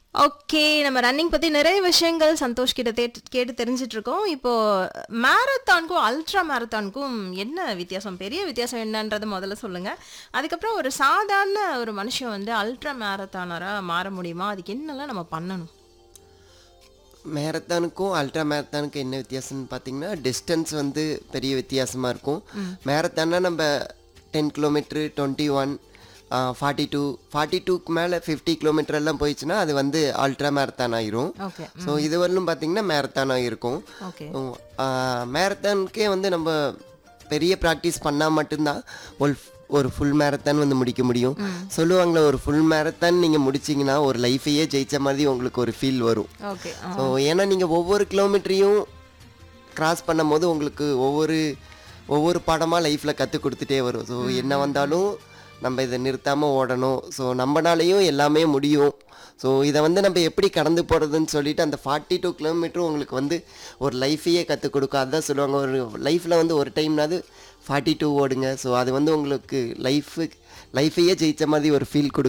okay நம்ம running பத்தி நிறைய விஷயங்கள் சந்தோஷ் கிட்ட தேட்- கேட்டு தெரிஞ்சிட்டு இருக்கோம் இப்போ மேரத்தானுக்கும் அல்ட்ரா மேரத்தானுக்கும் என்ன வித்தியாசம் பெரிய வித்தியாசம் என்னன்றது முதல்ல சொல்லுங்க அதுக்கப்புறம் ஒரு சாதாரண ஒரு மனுஷன் வந்து அல்ட்ரா மேரத்தானரா மாற முடியுமா அதுக்கு என்னெல்லாம் நம்ம பண்ணணும் மேரத்தானுக்கும் அல்ட்ரா மேரத்தானுக்கும் என்ன வித்தியாசம்னு பார்த்தீங்கன்னா டிஸ்டன்ஸ் வந்து பெரிய வித்தியாசமாக இருக்கும் மேரத்தான்னா நம்ம ten kilometre twenty one forty two forty டூக்கு மேலே ஃபிஃப்டி கிலோமீட்டர் எல்லாம் போயிடுச்சுன்னா அது வந்து அல்ட்ரா மேரத்தான் ஆயிரும் ஓகே ஸோ இது வரலும் பார்த்தீங்கன்னா மேரத்தானாக இருக்கும் ஓகே மேரத்தானுக்கே வந்து நம்ம பெரிய ப்ராக்டிஸ் பண்ணால் மட்டும்தான் ஒரு ஒரு ஃபுல் மேரத்தான் வந்து முடிக்க முடியும் சொல்லுவாங்களே ஒரு ஃபுல் மேரத்தான் நீங்கள் முடிச்சிங்கன்னா ஒரு லைஃபையே ஜெயிச்ச மாதிரி உங்களுக்கு ஒரு ஃபீல் வரும் ஓகே ஸோ ஏன்னா நீங்கள் ஒவ்வொரு கிலோமீட்டரையும் கிராஸ் பண்ணும்போது உங்களுக்கு ஒவ்வொரு ஒவ்வொரு பாடமாக லைஃப்பில் கற்றுக் கொடுத்துட்டே வரும் ஸோ என்ன வந்தாலும் நம்ம இதை நிறுத்தாமல் ஓடணும் ஸோ நம்மனாலையும் எல்லாமே முடியும் ஸோ இதை வந்து நம்ம எப்படி கடந்து போகிறதுன்னு சொல்லிட்டு அந்த ஃபார்ட்டி டூ கிலோமீட்டரும் உங்களுக்கு வந்து ஒரு லைஃபையே கற்றுக் கொடுக்கும் அதான் சொல்லுவாங்க ஒரு லைஃப்பில் வந்து ஒரு டைம்னாவது ஃபார்ட்டி டூ ஓடுங்க ஸோ அது வந்து உங்களுக்கு லைஃபு லைஃபையே ஜெயிச்ச மாதிரி ஒரு ஃபீல் கொடுக்கும்